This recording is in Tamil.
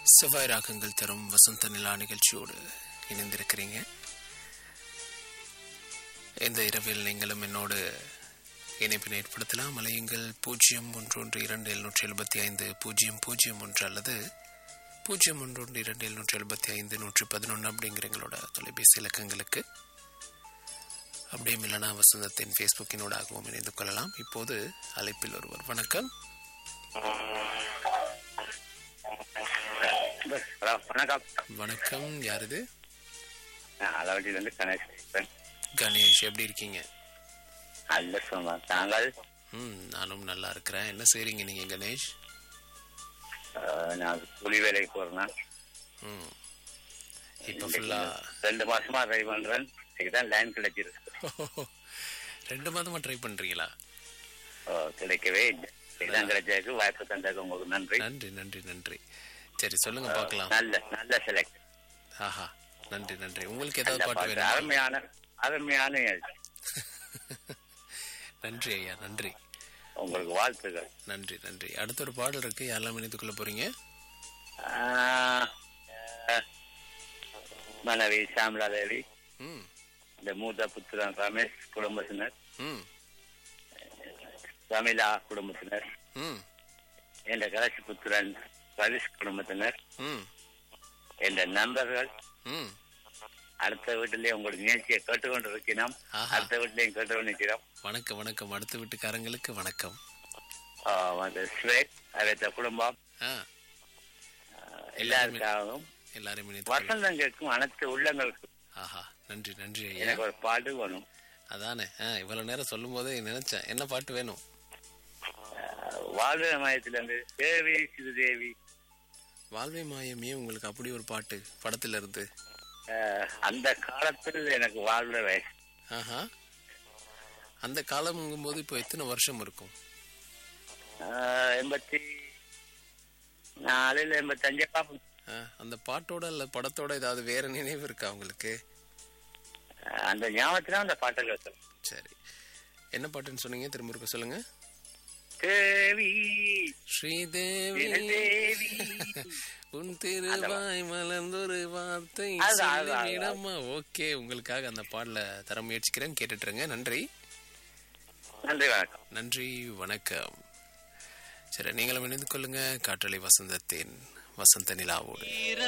செவ்வாய் ராகங்கள் தரும் வசந்த நிலா நிகழ்ச்சியோடு இணைந்திருக்கிறீங்க இந்த இரவில் நீங்களும் என்னோடு இணைப்பினை ஏற்படுத்தலாம் அலையுங்கள் பூஜ்ஜியம் ஒன்று ஒன்று இரண்டு எழுநூற்றி எழுபத்தி ஐந்து பூஜ்ஜியம் பூஜ்ஜியம் ஒன்று அல்லது பூஜ்ஜியம் ஒன்று ஒன்று இரண்டு எழுநூற்றி எழுபத்தி ஐந்து நூற்றி பதினொன்று அப்படிங்கிற எங்களோட தொலைபேசி இலக்கங்களுக்கு அப்படியும் இல்லைனா வசந்தத்தின் ஃபேஸ்புக்கினூடாகவும் இணைந்து கொள்ளலாம் இப்போது அழைப்பில் ஒருவர் வணக்கம் ஹலோ வணக்கம் வணக்கம் யார் இது நான் அளவட்டிலிருந்து கணேஷ் பேசுறேன். கணேஷ் எப்படி இருக்கீங்க நல்ல சும்மா தாங்கள் ம் நானும் நல்லா இருக்கிறேன் என்ன செய்றீங்க நீங்க கணேஷ் அஹ், நான் கூலி வேலைக்கு போறேன் ம் இப்போ ஃபுல்லா ரெண்டு மாசமா ட்ரை பண்றேன் இதுதான் லைன் கிடைச்சிருக்கு ரெண்டு மாதமா ட்ரை பண்றீங்களா அஹ், கிடைக்கவே இல்லை இதுதான் கிடைச்சதுக்கு வாய்ப்பு தந்ததுக்கு உங்களுக்கு நன்றி நன்றி நன்றி நன்றி சரி சொல்லுங்க பார்க்கலாம் நல்ல நல்ல செலக்ட் ஆஹா நன்றி நன்றி உங்களுக்கு ஏதாவது நல்ல பாட்டு பாட்டு வேணுமா அருமையான அருமையான எழுத்து. நன்றி ஐயா நன்றி உங்களுக்கு வாழ்த்துக்கள் நன்றி நன்றி அடுத்த ஒரு பாடல் இருக்கு யாரெல்லாம் இணைத்துக் கொள்ள போறீங்க அஹ், அஹ், மனைவி சாமலா தேவி ம் இந்த மூத்த புத்திரன் ரமேஷ் குடும்பத்தினர் ம் தமிழா குடும்பத்தினர் ம் என்ற கடைசி புத்திரன் ரவிஷ் குடும்பத்தினர் ம் என்ற நண்பர்கள் ம் அடுத்த வீட்டிலேயே உங்களுடைய நிகழ்ச்சியை கேட்டுக்கொண்டு இருக்கிறோம் ஆஹா. அடுத்த வீட்டிலையும் கேட்டுக்கொண்டு இருக்கிறோம் வணக்கம் வணக்கம் அடுத்த வீட்டுக்காரங்களுக்கு வணக்கம் ஆஹ் வந்து ஸ்வேக் அவற்ற குடும்பம் ஆ ஆஹ் எல்லாருக்காகவும் எல்லாரும் இணைத்துக் கொள்ள வசந்தம் கேட்கும் அனைத்து உள்ளங்களுக்கும் ஆஹா நன்றி நன்றி ஐயா எனக்கு ஒரு பாட்டு வேணும் அதானே ஆ இவ்வளவு நேரம் சொல்லும் போதே நினைச்சேன் என்ன பாட்டு வேணும் ஆஹ் வாழ்வு மையத்திலிருந்து தேவி சிறுதேவி வாழ்வை மாயமே உங்களுக்கு அப்படி ஒரு பாட்டு படத்துல இருந்து ஆஹ் அந்த காலத்தில் எனக்கு வாழ்ற வயசு ஆஹா அந்த காலம்ங்கும் போது இப்போ எத்தனை வருஷம் இருக்கும் ஆஹ் எண்பத்தி நாலுல எண்பத்தஞ்சு பாப்போம். ஆ, அந்த பாட்டோட இல்ல படத்தோட ஏதாவது வேற நினைவு இருக்கா உங்களுக்கு ஆஹ் அந்த ஞாபகத்துல அந்த பாட்டை கேட்கணும் சரி என்ன பாட்டுன்னு சொன்னீங்க திரும்ப இருக்க சொல்லுங்க தேவி ஸ்ரீதேவி தேவி உன் திருவாய் மலர்ந்தொரு வார்த்தை அதான், அதான், அதான். இடமா ஓகே உங்களுக்காக அந்த பாடல தர முயற்சிக்கிறேன் கேட்டுட்டுருங்க நன்றி நன்றி வணக்கம் நன்றி வணக்கம் சரி நீங்களும் இணைந்து கொள்ளுங்க காற்றலை வசந்தத்தின் வசந்த நிலாவோடு